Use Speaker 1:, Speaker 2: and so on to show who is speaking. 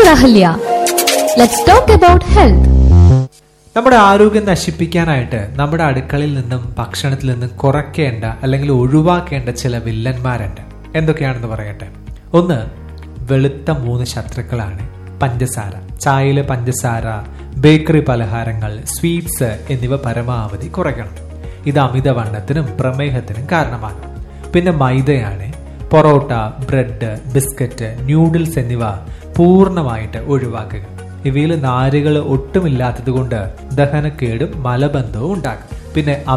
Speaker 1: doctor Ahalya let's talk about health
Speaker 2: നമ്മുടെ ആരോഗ്യം നശിപ്പിക്കാനായിട്ട് നമ്മുടെ അടുക്കളയിൽ നിന്നും ഭക്ഷണത്തിൽ നിന്നും കുറയ്ക്കേണ്ട അല്ലെങ്കിൽ ഒഴിവാക്കേണ്ട ചില വില്ലന്മാരുണ്ട് എന്തൊക്കെയാണെന്ന് പറയട്ടെ ഒന്ന് വെളുത്ത മൂന്ന് ശത്രുക്കളാണ് പഞ്ചസാര ചായയിലെ പഞ്ചസാര ബേക്കറി പലഹാരങ്ങൾ സ്വീറ്റ്സ് എന്നിവ പരമാവധി കുറയ്ക്കണം ഇത് അമിതവണ്ണത്തിനും പ്രമേഹത്തിനും കാരണമാകും പിന്നെ മൈദയാണ് പൊറോട്ട ബ്രെഡ് ബിസ്ക്കറ്റ് ന്യൂഡിൽസ് എന്നിവ പൂർണ്ണമായിട്ട് ഒഴിവാക്കുക ഇവയിൽ നാരുകൾ ഒട്ടുമില്ലാത്തത് കൊണ്ട് ദഹനക്കേടും മലബന്ധവും ഉണ്ടാകും പിന്നെ